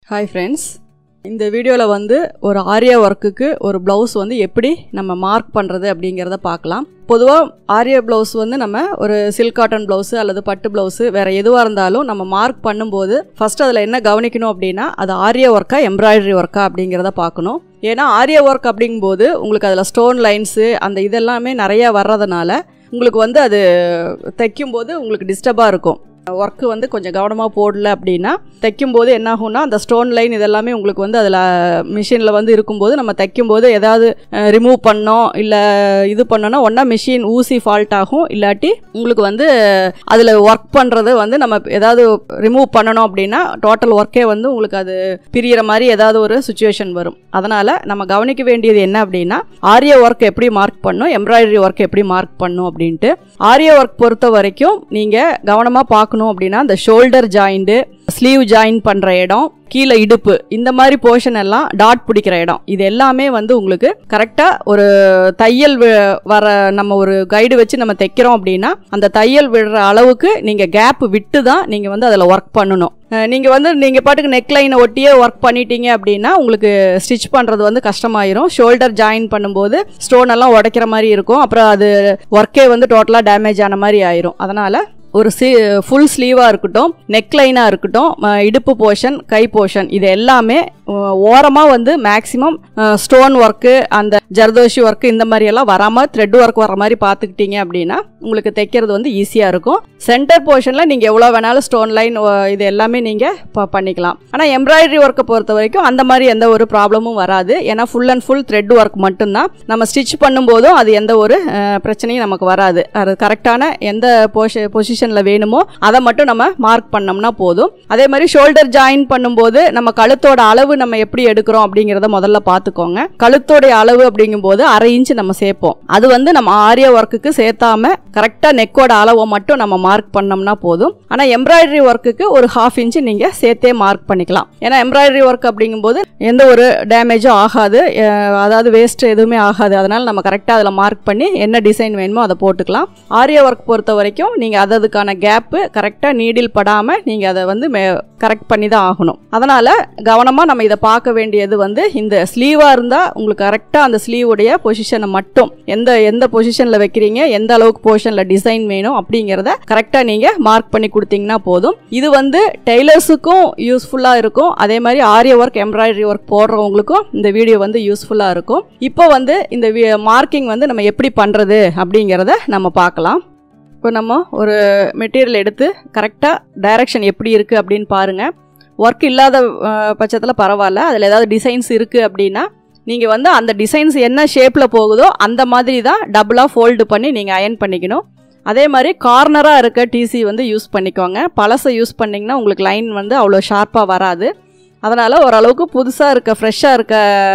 hi friends இந்த வீடியோவில் வந்து ஒரு ஆரியா ஒர்க்குக்கு ஒரு ப்ளவுஸ் வந்து எப்படி நம்ம மார்க் பண்ணுறது அப்படிங்கிறத பார்க்கலாம் பொதுவாக ஆரியா ப்ளவுஸ் வந்து நம்ம ஒரு சில்க் காட்டன் ப்ளவுஸு அல்லது பட்டு ப்ளவுஸு வேறு எதுவாக இருந்தாலும் நம்ம மார்க் பண்ணும்போது ஃபஸ்ட் அதில் என்ன கவனிக்கணும் அப்படின்னா அது ஆரியா ஒர்க்கா எம்ப்ராய்டரி ஒர்க்கா அப்படிங்கிறத பார்க்கணும் ஏன்னா ஆரியா ஒர்க் அப்படிங்கும்போது உங்களுக்கு அதில் ஸ்டோன் லைன்ஸு அந்த இதெல்லாமே நிறையா வர்றதுனால உங்களுக்கு வந்து அது தைக்கும்போது உங்களுக்கு டிஸ்டர்பாக இருக்கும் ஒர்க்கு வந்து கொஞ்சம் கவனமாக போடல அப்படின்னா தைக்கும்போது என்ன ஆகும்னா அந்த ஸ்டோன் லைன் இதெல்லாமே உங்களுக்கு வந்து அதில் மிஷினில் வந்து இருக்கும்போது நம்ம தைக்கும்போது ஏதாவது ரிமூவ் பண்ணோம் இல்லை இது பண்ணோன்னா ஒன்றா மிஷின் ஊசி ஃபால்ட் ஆகும் இல்லாட்டி உங்களுக்கு வந்து அதில் ஒர்க் பண்ணுறது வந்து நம்ம ஏதாவது ரிமூவ் பண்ணணும் அப்படின்னா டோட்டல் ஒர்க்கே வந்து உங்களுக்கு அது பிரியிற மாதிரி ஏதாவது ஒரு சுச்சுவேஷன் வரும் அதனால் நம்ம கவனிக்க வேண்டியது என்ன அப்படின்னா ஆரிய ஒர்க் எப்படி மார்க் பண்ணும் எம்ப்ராய்டரி ஒர்க் எப்படி மார்க் பண்ணும் அப்படின்ட்டு ஆரிய ஒர்க் பொறுத்த வரைக்கும் நீங்கள் கவனமாக பார்க்கணும் அப்படின்னா இந்த ஷோல்டர் ஜாயிண்ட்டு ஸ்லீவ் ஜாயின் பண்ணுற இடம் கீழே இடுப்பு இந்த மாதிரி போர்ஷன் எல்லாம் டாட் பிடிக்கிற இடம் இது எல்லாமே வந்து உங்களுக்கு கரெக்டாக ஒரு தையல் வர நம்ம ஒரு கைடு வச்சு நம்ம தைக்கிறோம் அப்படின்னா அந்த தையல் விடுற அளவுக்கு நீங்கள் கேப் விட்டு தான் நீங்கள் வந்து அதில் ஒர்க் பண்ணணும் நீங்கள் வந்து நீங்கள் பாட்டுக்கு நெக் லைனை ஒட்டியே ஒர்க் பண்ணிட்டீங்க அப்படின்னா உங்களுக்கு ஸ்டிச் பண்ணுறது வந்து கஷ்டமாயிரும் ஷோல்டர் ஜாயின் பண்ணும்போது ஸ்டோன் எல்லாம் உடைக்கிற மாதிரி இருக்கும் அப்புறம் அது ஒர்க்கே வந்து டோட்டலாக டேமேஜ் ஆன மாதிரி ஆயிரும் அதனால் ஒரு சி ஃபுல் ஸ்லீவாக இருக்கட்டும் நெக் லைனாக இருக்கட்டும் இடுப்பு போர்ஷன் கை போர்ஷன் இது எல்லாமே ஓரமாக வந்து மேக்ஸிமம் ஸ்டோன் ஒர்க்கு அந்த ஜர்தோஷி ஒர்க்கு இந்த மாதிரி எல்லாம் வராமல் த்ரெட் ஒர்க் வர மாதிரி பார்த்துக்கிட்டீங்க அப்படின்னா உங்களுக்கு தைக்கிறது வந்து ஈஸியாக இருக்கும் சென்டர் போர்ஷனில் நீங்கள் எவ்வளோ வேணாலும் ஸ்டோன் லைன் இது எல்லாமே நீங்கள் பண்ணிக்கலாம் ஆனால் எம்ப்ராய்டரி ஒர்க்கை பொறுத்த வரைக்கும் அந்த மாதிரி எந்த ஒரு ப்ராப்ளமும் வராது ஏன்னா full and full thread work மட்டும்தான் நம்ம ஸ்டிச் பண்ணும்போதும் அது எந்த ஒரு பிரச்சனையும் நமக்கு வராது அது கரெக்டான எந்த பொஷ பொசிஷனில் வேணுமோ அதை மட்டும் நம்ம மார்க் பண்ணோம்னா போதும் அதே மாதிரி ஷோல்டர் ஜாயின் பண்ணும்போது நம்ம கழுத்தோட அளவு நம்ம எப்படி எடுக்கிறோம் அப்படிங்கிறத முதல்ல பார்த்துக்கோங்க கழுத்தோடைய அளவு அப்படிங்கும்போது அரை இன்ச்சு நம்ம சேர்ப்போம் அது வந்து நம்ம ஆரிய ஒர்க்குக்கு சேர்த்தாம கரெக்டாக நெக்கோட அளவை மட்டும் நம்ம மார்க் பண்ணோம்னா போதும் ஆனால் எம்ப்ராய்டரி ஒர்க்குக்கு ஒரு ஹாஃப் இன்ச்சு நீங்கள் சேர்த்தே மார்க் பண்ணிக்கலாம் ஏன்னா எம்ப்ராய்டரி ஒர்க் அப்படிங்கும்போது எந்த ஒரு டேமேஜும் ஆகாது அதாவது வேஸ்ட் எதுவுமே ஆகாது அதனால் நம்ம கரெக்டாக அதில் மார்க் பண்ணி என்ன டிசைன் வேணுமோ அதை போட்டுக்கலாம் ஆரிய ஒர்க் பொறுத்த வரைக்கும் நீங்கள் அததுக்கான கேப்பு கரெக்டாக நீடில் படாமல் நீங்கள் அதை வந்து கரெக்ட் பண்ணி தான் ஆகணும் அதனால் கவனமாக நம்ம இதை பார்க்க வேண்டியது வந்து இந்த ஸ்லீவாக இருந்தால் உங்களுக்கு கரெக்டாக அந்த ஸ்லீவுடைய பொசிஷனை மட்டும் எந்த எந்த பொசிஷனில் வைக்கிறீங்க எந்த அளவுக்கு பொசிஷனில் டிசைன் வேணும் அப்படிங்கிறத கரெக்டாக நீங்கள் மார்க் பண்ணி கொடுத்தீங்கன்னா போதும் இது வந்து டெய்லர்ஸுக்கும் யூஸ்ஃபுல்லாக இருக்கும் அதே மாதிரி ஆரிய ஒர்க் எம்ப்ராய்டரி ஒர்க் போடுறவங்களுக்கும் இந்த வீடியோ வந்து யூஸ்ஃபுல்லாக இருக்கும் இப்போ வந்து இந்த மார்க்கிங் வந்து நம்ம எப்படி பண்ணுறது அப்படிங்கிறத நம்ம பார்க்கலாம் இப்போ நம்ம ஒரு மெட்டீரியல் எடுத்து கரெக்டாக டைரக்ஷன் எப்படி இருக்குது அப்படின்னு பாருங்கள் ஒர்க் இல்லாத பட்சத்தில் பரவாயில்ல அதில் ஏதாவது டிசைன்ஸ் இருக்குது அப்படின்னா நீங்கள் வந்து அந்த டிசைன்ஸ் என்ன ஷேப்பில் போகுதோ அந்த மாதிரி தான் டபுளாக ஃபோல்டு பண்ணி நீங்கள் அயன் பண்ணிக்கணும் அதே மாதிரி கார்னராக இருக்க டிசி வந்து யூஸ் பண்ணிக்கோங்க பழசை யூஸ் பண்ணிங்கன்னா உங்களுக்கு லைன் வந்து அவ்வளோ ஷார்ப்பாக வராது அதனால் ஓரளவுக்கு புதுசாக இருக்க ஃப்ரெஷ்ஷாக இருக்க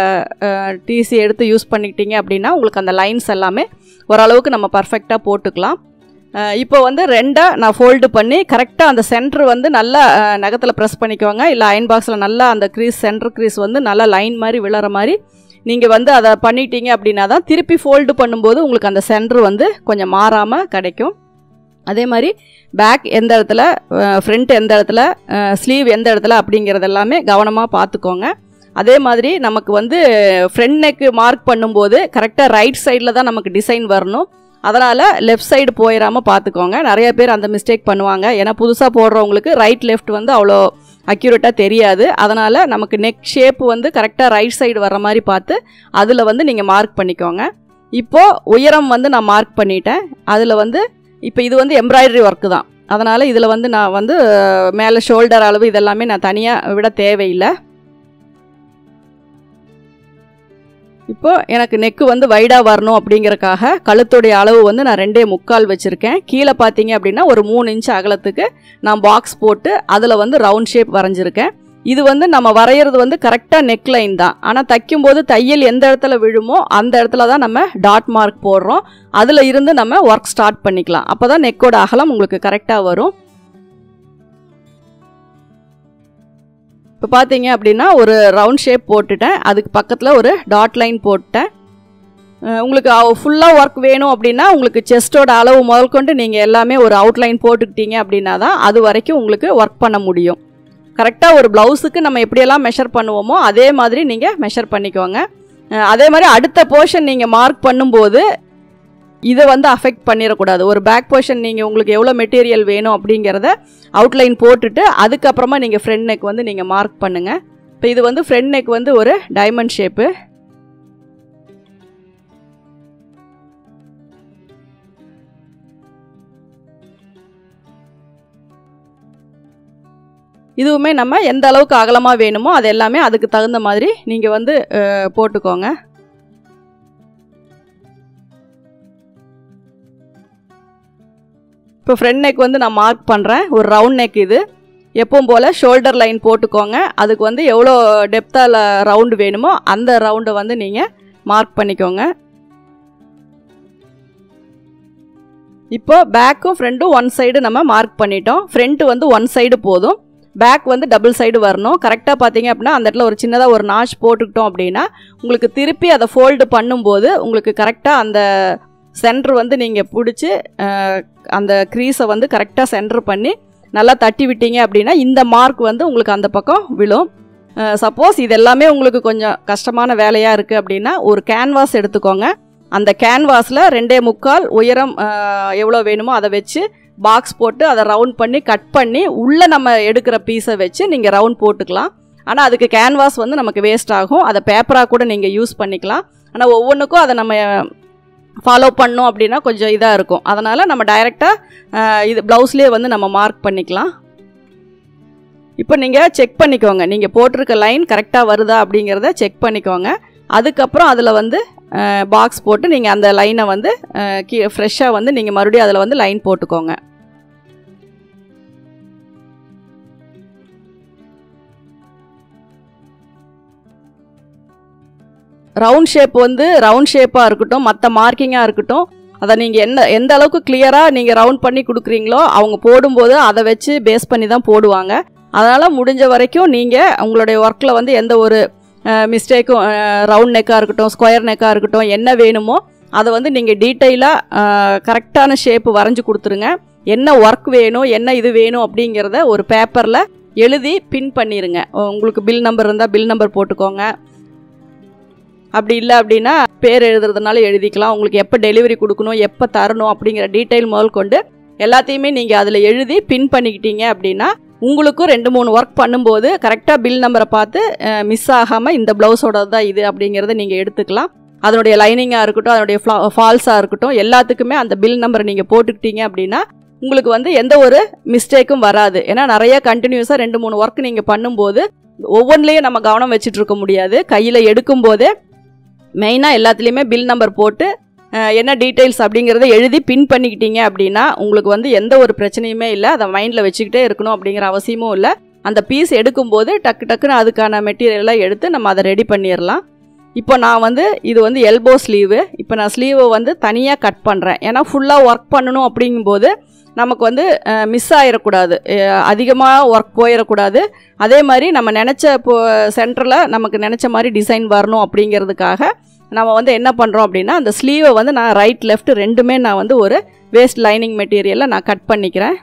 டிசி எடுத்து யூஸ் பண்ணிக்கிட்டீங்க அப்படின்னா உங்களுக்கு அந்த லைன்ஸ் எல்லாமே ஓரளவுக்கு நம்ம பர்ஃபெக்டாக போட்டுக்கலாம் இப்போ வந்து ரெண்டாக நான் ஃபோல்டு பண்ணி கரெக்டாக அந்த சென்டர் வந்து நல்லா நகத்தில் ப்ரெஸ் பண்ணிக்கோங்க இல்லை அயன் பாக்ஸில் நல்லா அந்த க்ரீஸ் சென்டர் க்ரீஸ் வந்து நல்லா லைன் மாதிரி விழற மாதிரி நீங்கள் வந்து அதை பண்ணிட்டீங்க அப்படின்னா தான் திருப்பி ஃபோல்டு பண்ணும்போது உங்களுக்கு அந்த சென்டர் வந்து கொஞ்சம் மாறாமல் கிடைக்கும் அதே மாதிரி பேக் எந்த இடத்துல ஃப்ரண்ட் எந்த இடத்துல ஸ்லீவ் எந்த இடத்துல அப்படிங்கிறது எல்லாமே கவனமாக பார்த்துக்கோங்க அதே மாதிரி நமக்கு வந்து ஃப்ரண்ட் நெக்கு மார்க் பண்ணும்போது கரெக்டாக ரைட் சைடில் தான் நமக்கு டிசைன் வரணும் அதனால் லெஃப்ட் சைடு போயிடாமல் பார்த்துக்கோங்க நிறைய பேர் அந்த மிஸ்டேக் பண்ணுவாங்க ஏன்னா புதுசாக போடுறவங்களுக்கு ரைட் லெஃப்ட் வந்து அவ்வளோ அக்யூரேட்டாக தெரியாது அதனால் நமக்கு நெக் ஷேப் வந்து கரெக்டாக ரைட் சைடு வர மாதிரி பார்த்து அதில் வந்து நீங்கள் மார்க் பண்ணிக்கோங்க இப்போது உயரம் வந்து நான் மார்க் பண்ணிட்டேன் அதில் வந்து இப்போ இது வந்து எம்ப்ராய்டரி ஒர்க்கு தான் அதனால் இதில் வந்து நான் வந்து மேலே ஷோல்டர் அளவு இதெல்லாமே நான் தனியாக விட தேவையில்லை இப்போ எனக்கு நெக்கு வந்து வைடாக வரணும் அப்படிங்கிறக்காக கழுத்துடைய அளவு வந்து நான் ரெண்டே முக்கால் வச்சுருக்கேன் கீழே பார்த்தீங்க அப்படின்னா ஒரு மூணு இன்ச் அகலத்துக்கு நான் பாக்ஸ் போட்டு அதில் வந்து ரவுண்ட் ஷேப் வரைஞ்சிருக்கேன் இது வந்து நம்ம வரைகிறது வந்து கரெக்டாக நெக் லைன் தான் ஆனால் தைக்கும்போது தையல் எந்த இடத்துல விழுமோ அந்த இடத்துல தான் நம்ம டாட் மார்க் போடுறோம் அதில் இருந்து நம்ம ஒர்க் ஸ்டார்ட் பண்ணிக்கலாம் அப்போ தான் நெக்கோட அகலம் உங்களுக்கு கரெக்டாக வரும் இப்போ பார்த்தீங்க அப்படின்னா ஒரு ரவுண்ட் ஷேப் போட்டுட்டேன் அதுக்கு பக்கத்தில் ஒரு டாட் லைன் போட்டேன் உங்களுக்கு ஃபுல்லாக ஒர்க் வேணும் அப்படின்னா உங்களுக்கு செஸ்ட்டோட அளவு முதல் கொண்டு நீங்கள் எல்லாமே ஒரு அவுட்லைன் போட்டுக்கிட்டீங்க அப்படின்னா தான் அது வரைக்கும் உங்களுக்கு ஒர்க் பண்ண முடியும் கரெக்டாக ஒரு ப்ளவுஸுக்கு நம்ம எப்படியெல்லாம் மெஷர் பண்ணுவோமோ அதே மாதிரி நீங்கள் மெஷர் பண்ணிக்கோங்க அஹ் அதே மாதிரி அடுத்த போர்ஷன் நீங்கள் மார்க் பண்ணும்போது இதை வந்து அஃபெக்ட் பண்ணிடக்கூடாது ஒரு பேக் போர்ஷன் நீங்கள் உங்களுக்கு எவ்வளோ மெட்டீரியல் வேணும் அப்படிங்கிறத அவுட்லைன் போட்டுட்டு அதுக்கப்புறமா நீங்கள் ஃப்ரண்ட் நெக் வந்து நீங்கள் மார்க் பண்ணுங்கள் இப்போ இது வந்து ஃப்ரண்ட் நெக் வந்து ஒரு டைமண்ட் ஷேப்பு இதுவுமே நம்ம எந்த அளவுக்கு அகலமாக வேணுமோ அது எல்லாமே அதுக்கு தகுந்த மாதிரி நீங்கள் வந்து அஹ், போட்டுக்கோங்க இப்போ ஃப்ரண்ட் நெக் வந்து நான் மார்க் பண்ணுறேன் ஒரு ரவுண்ட் நெக் இது எப்பவும் போல் ஷோல்டர் லைன் போட்டுக்கோங்க அதுக்கு வந்து எவ்வளோ டெப்த்தில் ரவுண்டு வேணுமோ அந்த ரவுண்டை வந்து நீங்கள் மார்க் பண்ணிக்கோங்க இப்போ பேக்கும் ஃப்ரண்ட்டும் ஒன் சைடு நம்ம மார்க் பண்ணிட்டோம் ஃப்ரண்ட்டு வந்து ஒன் சைடு போதும் பேக் வந்து டபுள் சைடு வரணும் கரெக்டாக பார்த்தீங்க அப்படின்னா அந்த இடத்துல ஒரு சின்னதாக ஒரு நாச் போட்டுக்கிட்டோம் அப்படின்னா உங்களுக்கு திருப்பி அதை ஃபோல்டு பண்ணும்போது உங்களுக்கு கரெக்டாக அந்த சென்டர் வந்து நீங்கள் பிடிச்சி அஹ், அந்த க்ரீஸை வந்து கரெக்டாக சென்டர் பண்ணி நல்லா தட்டி விட்டீங்க அப்படின்னா இந்த மார்க் வந்து உங்களுக்கு அந்த பக்கம் விழும் சப்போஸ் இது எல்லாமே உங்களுக்கு கொஞ்சம் கஷ்டமான வேலையாக இருக்குது அப்படின்னா ஒரு கேன்வாஸ் எடுத்துக்கோங்க அந்த கேன்வாஸில் ரெண்டே முக்கால் உயரம் அஹ், எவ்வளோ வேணுமோ அதை வச்சு பாக்ஸ் போட்டு அதை ரவுண்ட் பண்ணி கட் பண்ணி உள்ளே நம்ம எடுக்கிற பீஸை வச்சு நீங்கள் ரவுண்ட் போட்டுக்கலாம் ஆனால் அதுக்கு கேன்வாஸ் வந்து நமக்கு வேஸ்ட் ஆகும் அதை பேப்பராக கூட நீங்கள் யூஸ் பண்ணிக்கலாம் ஆனால் ஒவ்வொன்றுக்கும் அதை நம்ம ஃபாலோ பண்ணோம் அப்படின்னா கொஞ்சம் இதாக இருக்கும் அதனால் நம்ம டைரெக்டாக இது ப்ளவுஸ்லேயே வந்து நம்ம மார்க் பண்ணிக்கலாம் இப்போ நீங்கள் செக் பண்ணிக்கோங்க நீங்கள் போட்டிருக்க லைன் கரெக்டாக வருதா அப்படிங்கிறத செக் பண்ணிக்கோங்க அதுக்கப்புறம் அதில் வந்து பாக்ஸ் போட்டு நீங்கள் அந்த லைனை வந்து அஹ், கீ ஃப்ரெஷ்ஷாக வந்து நீங்கள் மறுபடியும் அதில் வந்து லைன் போட்டுக்கோங்க ரவுண்ட் ஷேப் வந்து ரவுண்ட் ஷேப்பாக இருக்கட்டும் மற்ற மார்க்கிங்காக இருக்கட்டும் அதை நீங்கள் என்ன எந்த அளவுக்கு கிளியராக நீங்கள் ரவுண்ட் பண்ணி கொடுக்குறீங்களோ அவங்க போடும்போது அதை வச்சு பேஸ் பண்ணி தான் போடுவாங்க அதனால் முடிஞ்ச வரைக்கும் நீங்கள் உங்களுடைய ஒர்க்கில் வந்து எந்த ஒரு மிஸ்டேக்கும் ரவுண்ட் நெக்காக இருக்கட்டும் ஸ்கொயர் நெக்காக இருக்கட்டும் என்ன வேணுமோ அதை வந்து நீங்கள் டீட்டெயிலாக கரெக்டான ஷேப்பு வரைஞ்சி கொடுத்துருங்க என்ன ஒர்க் வேணும் என்ன இது வேணும் அப்படிங்கிறத ஒரு பேப்பரில் எழுதி பின் பண்ணிடுங்க உங்களுக்கு பில் நம்பர் இருந்தால் பில் நம்பர் போட்டுக்கோங்க அப்படி இல்லை அப்படின்னா பேர் எழுதுறதுனால எழுதிக்கலாம் உங்களுக்கு எப்போ டெலிவரி கொடுக்கணும் எப்போ தரணும் அப்படிங்கிற டீட்டெயில் முதல் கொண்டு எல்லாத்தையுமே நீங்கள் அதில் எழுதி பின் பண்ணிக்கிட்டீங்க அப்படின்னா உங்களுக்கும் ரெண்டு மூணு ஒர்க் பண்ணும்போது கரெக்டாக பில் நம்பரை பார்த்து மிஸ் ஆகாமல் இந்த ப்ளவுஸோட தான் இது அப்படிங்கிறத நீங்கள் எடுத்துக்கலாம் அதனுடைய லைனிங்காக இருக்கட்டும் அதனுடைய ஃபால்ஸாக இருக்கட்டும் எல்லாத்துக்குமே அந்த பில் நம்பரை நீங்கள் போட்டுக்கிட்டீங்க அப்படின்னா உங்களுக்கு வந்து எந்த ஒரு மிஸ்டேக்கும் வராது ஏன்னா நிறைய கண்டினியூஸாக ரெண்டு மூணு ஒர்க் நீங்கள் பண்ணும்போது ஒவ்வொன்றிலையும் நம்ம கவனம் வச்சுட்டு இருக்க முடியாது கையில் எடுக்கும்போதே மெயினாக எல்லாத்துலேயுமே பில் நம்பர் போட்டு அஹ், என்ன டீட்டெயில்ஸ் அப்படிங்கிறத எழுதி பின் பண்ணிக்கிட்டீங்க அப்படின்னா உங்களுக்கு வந்து எந்த ஒரு பிரச்சனையுமே இல்லை அதை மைண்டில் வச்சுக்கிட்டே இருக்கணும் அப்படிங்கிற அவசியமும் இல்லை அந்த பீஸ் எடுக்கும்போது டக்கு டக்குன்னு அதுக்கான மெட்டீரியலாக எடுத்து நம்ம அதை ரெடி பண்ணிடலாம் இப்போ நான் வந்து இது வந்து எல்போ ஸ்லீவு இப்போ நான் ஸ்லீவை வந்து தனியாக கட் பண்ணுறேன் ஏன்னா ஃபுல்லாக ஒர்க் பண்ணணும் அப்படிங்கும்போது நமக்கு வந்து மிஸ் ஆகிடக்கூடாது அதிகமாக ஒர்க் போயிடக்கூடாது அதே மாதிரி நம்ம நினச்ச இப்போ சென்டரில் நமக்கு நினச்ச மாதிரி டிசைன் வரணும் அப்படிங்கிறதுக்காக நம்ம வந்து என்ன பண்ணுறோம் அப்படின்னா அந்த ஸ்லீவை வந்து நான் ரைட் லெஃப்ட் ரெண்டுமே நான் வந்து ஒரு வேஸ்ட் லைனிங் மெட்டீரியலில் நான் கட் பண்ணிக்கிறேன்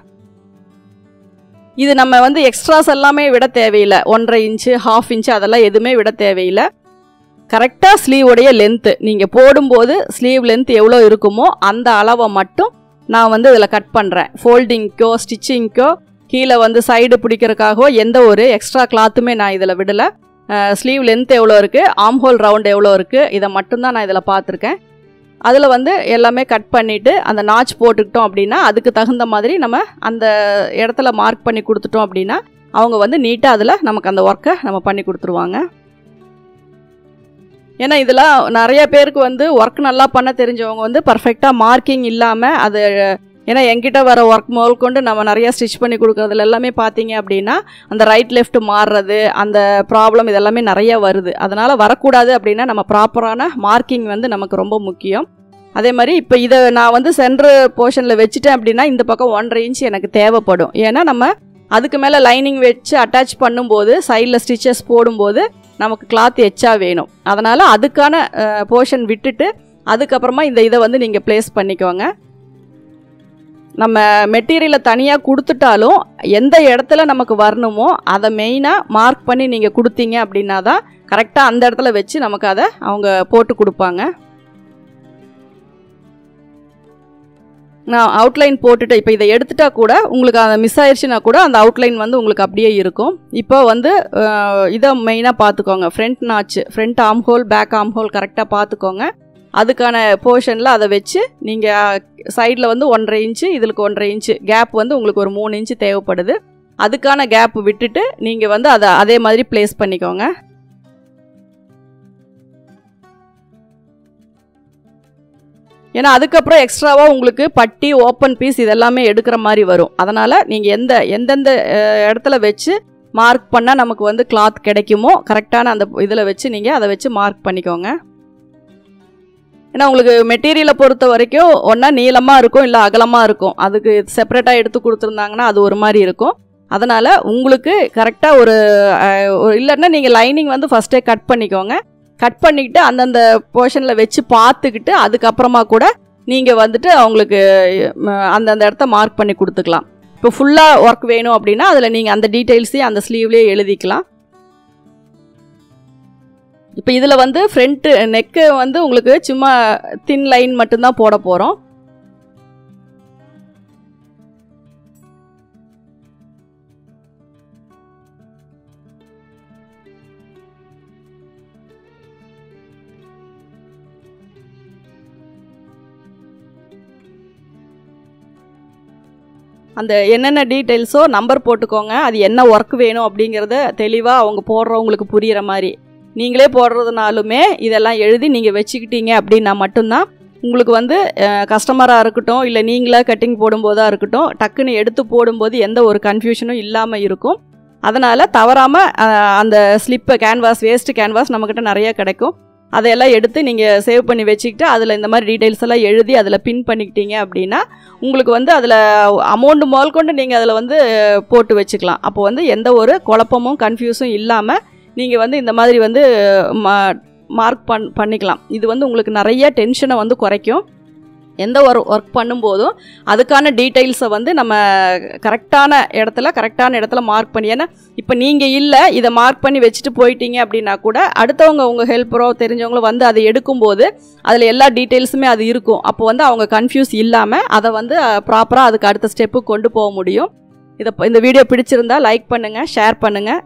இது நம்ம வந்து எக்ஸ்ட்ராஸ் எல்லாமே விட தேவையில்லை ஒன்றரை இன்ச்சு ஹாஃப் இன்ச்சு அதெல்லாம் எதுவுமே விட தேவையில்லை கரெக்டாக ஸ்லீவுடைய லென்த்து நீங்கள் போடும்போது ஸ்லீவ் லென்த் எவ்வளோ இருக்குமோ அந்த அளவை மட்டும் நான் வந்து இதில் கட் பண்ணுறேன் ஃபோல்டிங்க்கோ ஸ்டிச்சிங்க்கோ கீழே வந்து சைடு பிடிக்கிறதுக்காகவோ எந்த ஒரு எக்ஸ்ட்ரா கிளாத்துமே நான் இதில் விடலை ஸ்லீவ் லென்த் எவ்வளோ இருக்குது ஆம் ஹோல் ரவுண்ட் எவ்வளோ இருக்குது இதை மட்டும்தான் நான் இதில் பார்த்துருக்கேன் அதில் வந்து எல்லாமே கட் பண்ணிவிட்டு அந்த நாச் போட்டுக்கிட்டோம் அப்படின்னா அதுக்கு தகுந்த மாதிரி நம்ம அந்த இடத்துல மார்க் பண்ணி கொடுத்துட்டோம் அப்படின்னா அவங்க வந்து நீட்டாக அதில் நமக்கு அந்த ஒர்க்கை நம்ம பண்ணி கொடுத்துருவாங்க ஏன்னா இதெல்லாம் நிறைய பேருக்கு வந்து ஒர்க் நல்லா பண்ண தெரிஞ்சவங்க வந்து பர்ஃபெக்டாக மார்க்கிங் இல்லாமல் அது ஏன்னா என்கிட்ட வர ஒர்க் முதல் கொண்டு நம்ம நிறைய ஸ்டிச் பண்ணி கொடுக்குறதுல எல்லாமே பார்த்தீங்க அப்படின்னா அந்த ரைட் லெஃப்ட் மாறுறது அந்த ப்ராப்ளம் இதெல்லாமே நிறைய வருது அதனால் வரக்கூடாது அப்படின்னா நம்ம ப்ராப்பரான மார்க்கிங் வந்து நமக்கு ரொம்ப முக்கியம் அதே மாதிரி இப்போ இதை நான் வந்து சென்ட்ரு போர்ஷனில் வச்சுட்டேன் அப்படின்னா இந்த பக்கம் ஒன்றரை இன்ச் எனக்கு தேவைப்படும் ஏன்னா நம்ம அதுக்கு மேலே லைனிங் வச்சு அட்டாச் பண்ணும்போது சைடில் ஸ்டிச்சஸ் போடும்போது நமக்கு கிளாத் எச்சா வேணும் அதனால் அதுக்கான போர்ஷன் விட்டுட்டு அதுக்கப்புறமா இந்த இதை வந்து நீங்கள் ப்ளேஸ் பண்ணிக்கோங்க நம்ம மெட்டீரியலை தனியாக கொடுத்துட்டாலும் எந்த இடத்துல நமக்கு வரணுமோ அதை மெயினாக மார்க் பண்ணி நீங்கள் கொடுத்தீங்க அப்படின்னா தான் கரெக்டாக அந்த இடத்துல வச்சு நமக்கு அதை அவங்க போட்டு கொடுப்பாங்க நான் அவுட்லைன் போட்டுட்டு இப்போ இதை எடுத்துட்டா கூட உங்களுக்கு அந்த மிஸ் ஆயிடுச்சுன்னா கூட அந்த அவுட்லைன் வந்து உங்களுக்கு அப்படியே இருக்கும் இப்போ வந்து அஹ், இதை மெயினாக பார்த்துக்கோங்க ஃப்ரண்ட் நாச்சு front arm hole back arm hole கரெக்டாக பார்த்துக்கோங்க அதுக்கான போர்ஷனில் அதை வச்சு நீங்கள் சைடில் வந்து ஒன்றரை இன்ச்சு இதுக்கு ஒன்றரை இன்ச்சு கேப் வந்து உங்களுக்கு ஒரு மூணு இன்ச்சு தேவைப்படுது அதுக்கான கேப் விட்டுட்டு நீங்கள் வந்து அதை அதே மாதிரி ப்ளேஸ் பண்ணிக்கோங்க ஏன்னா அதுக்கப்புறம் எக்ஸ்ட்ராவாக உங்களுக்கு பட்டி ஓப்பன் பீஸ் இதெல்லாமே எடுக்கிற மாதிரி வரும் அதனால் நீங்கள் எந்த எந்தெந்த அஹ், இடத்துல வச்சு மார்க் பண்ணால் நமக்கு வந்து கிளாத் கிடைக்குமோ கரெக்டான அந்த இதில் வச்சு நீங்கள் அதை வச்சு மார்க் பண்ணிக்கோங்க ஏன்னா உங்களுக்கு மெட்டீரியலை பொறுத்த வரைக்கும் ஒன்றா நீளமாக இருக்கும் இல்லை அகலமாக இருக்கும் அதுக்கு செப்பரேட்டாக எடுத்து கொடுத்துருந்தாங்கன்னா அது ஒரு மாதிரி இருக்கும் அதனால் உங்களுக்கு கரெக்டாக ஒரு அஹ், ஒரு இல்லைன்னா நீங்கள் லைனிங் வந்து ஃபஸ்ட்டே கட் பண்ணிக்கோங்க கட் பண்ணிக்கிட்டு அந்தந்த போர்ஷனில் வச்சு பார்த்துக்கிட்டு அதுக்கப்புறமா கூட நீங்கள் வந்துட்டு அவங்களுக்கு ம, அந்தந்த இடத்த மார்க் பண்ணி கொடுத்துக்கலாம் இப்போ ஃபுல்லாக ஒர்க் வேணும் அப்படின்னா அதில் நீங்கள் அந்த டீட்டெயில்ஸையும் அந்த ஸ்லீவ்லேயே எழுதிக்கலாம் இப்போ இதில் வந்து ஃப்ரண்ட்டு நெக்கு வந்து உங்களுக்கு சும்மா தின் லைன் மட்டும்தான் போட போகிறோம் அந்த என்னென்ன டீட்டெயில்ஸோ நம்பர் போட்டுக்கோங்க அது என்ன ஒர்க் வேணும் அப்படிங்கிறத தெளிவாக அவங்க போடுறவங்களுக்கு புரிகிற மாதிரி நீங்களே போடுறதுனாலுமே இதெல்லாம் எழுதி நீங்கள் வச்சுக்கிட்டீங்க அப்படின்னா மட்டும்தான் உங்களுக்கு வந்து கஸ்டமராக இருக்கட்டும் இல்லை நீங்களாக கட்டிங் போடும்போதாக இருக்கட்டும் டக்குன்னு எடுத்து போடும்போது எந்த ஒரு கன்ஃபியூஷனும் இல்லாமல் இருக்கும் அதனால் தவறாமல் அந்த ஸ்லிப்பை கேன்வாஸ் வேஸ்ட்டு கேன்வாஸ் நம்மக்கிட்ட நிறைய கிடைக்கும் அதையெல்லாம் எடுத்து நீங்கள் சேவ் பண்ணி வச்சுக்கிட்டு அதில் இந்த மாதிரி டீட்டெயில்ஸ் எல்லாம் எழுதி அதில் பின் பண்ணிக்கிட்டீங்க அப்படின்னா உங்களுக்கு வந்து அதில் அமௌண்ட் முதல் கொண்டு நீங்கள் அதில் வந்து போட்டு வச்சுக்கலாம் அப்போ வந்து எந்த ஒரு குழப்பமும் கன்ஃபியூஸும் இல்லாமல் நீங்கள் வந்து இந்த மாதிரி வந்து மார்க் பண் பண்ணிக்கலாம் இது வந்து உங்களுக்கு நிறைய டென்ஷனை வந்து குறைக்கும் எந்த ஒரு ஒர்க் பண்ணும்போதும் அதுக்கான டீட்டெயில்ஸை வந்து நம்ம கரெக்டான இடத்துல கரெக்டான இடத்துல மார்க் பண்ணி ஏன்னா இப்போ நீங்கள் இல்லை இதை மார்க் பண்ணி வச்சுட்டு போயிட்டீங்க அப்படின்னா கூட அடுத்தவங்க உங்கள் ஹெல்ப்பரோ தெரிஞ்சவங்களோ வந்து அதை எடுக்கும்போது அதில் எல்லா டீட்டெயில்ஸுமே அது இருக்கும் அப்போ வந்து அவங்க கன்ஃபியூஸ் இல்லாமல் அதை வந்து ப்ராப்பராக அதுக்கு அடுத்த ஸ்டெப்பு கொண்டு போக முடியும் இதை இந்த வீடியோ பிடிச்சிருந்தா லைக் பண்ணுங்கள் ஷேர் பண்ணுங்கள்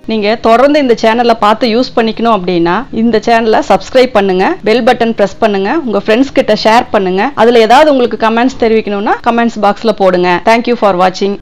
நீங்கள் தொடர்ந்து இந்த சேனலை பார்த்து யூஸ் பண்ணிக்கணும் அப்படின்னா இந்த சேனலை சப்ஸ்கிரைப் பண்ணுங்க பெல் பட்டன் ப்ரெஸ் பண்ணுங்க உங்க ஃப்ரெண்ட்ஸ் கிட்ட ஷேர் பண்ணுங்க அதுல ஏதாவது உங்களுக்கு கமெண்ட்ஸ் தெரிவிக்கணும்னா கமெண்ட்ஸ் பாக்ஸ்ல போடுங்க தேங்க்யூ ஃபார் வாட்சிங்